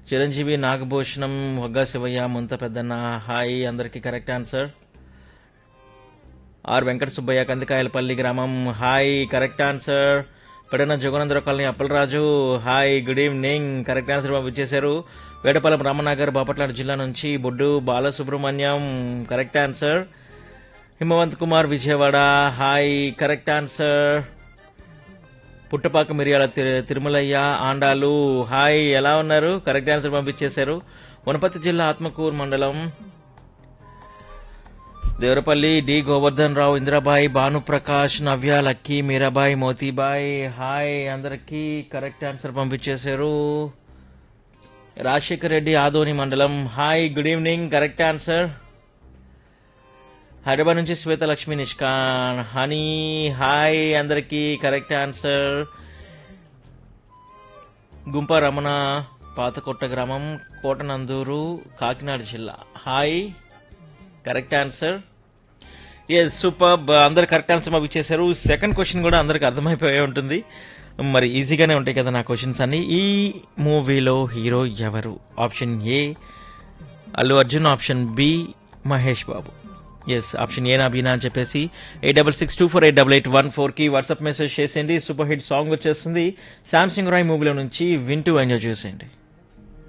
చిరంజీవి నాగభూషణం వగ్గా శివయ్య ముంత పెద్దన్న హాయ్ అందరికీ correct answer R Venkata Subbaiah Kandikayalapalli గ్రామం hi correct answer Pedana Jaganandra colony Appalaraju hi good evening correct answer పంపించేశారు వేటపాలెం రామనగర్ బాపట్ల జిల్లా నుంచి Boddu Balasubrahmanyam correct answer Himavanth Kumar Vijayawada hi correct answer Puttapaka Miriyala తి- తిరుమలయ్య ఆండాలు హాయ్ ఎలా ఉన్నారు కరెక్ట్ ఆన్సర్ పంపించేశారు వనపర్తి జిల్లా ఆత్మకూరు మండలం Devarapalli D Govardhan Rao Indirabai Bhanuprakash Navya Lucky Meerabai Motibai hi అందరికీ కరెక్ట్ ఆన్సర్ పంపించేశారు రాజశేఖర్ రెడ్డి ఆదోని మండలం hi good evening correct answer Hyderabad నుంచి శ్వేత లక్ష్మి నిష్కాన్ హనీ హాయ్ అందరికీ కరెక్ట్ ఆన్సర్ గుంప రమణ పాతకొట్ట గ్రామం కోటనందూరు కాకినాడ జిల్లా hi correct answer yes super అందరు కరెక్ట్ ఆన్సర్ మాకు ఇచ్చేసారు సెకండ్ క్వశ్చన్ కూడా అందరికి అర్థమైపోయి ఉంటుంది మరి ఈజీగానే ఉంటాయి కదా నా క్వశ్చన్స్ అన్ని ఈ మూవీలో హీరో ఎవరు option A Allu Arjun option B Mahesh Babu yes option A నా బీనా అని చెప్పేసి eight double six two four eight double eight one ఫోర్కి వాట్సాప్ మెసేజ్ చేసేయండి సూపర్ హిట్ సాంగ్ వచ్చేస్తుంది శాంసింగ్ రాయ్ మూవీలో నుంచి వింటూ ఎంజాయ్ చేసేయండి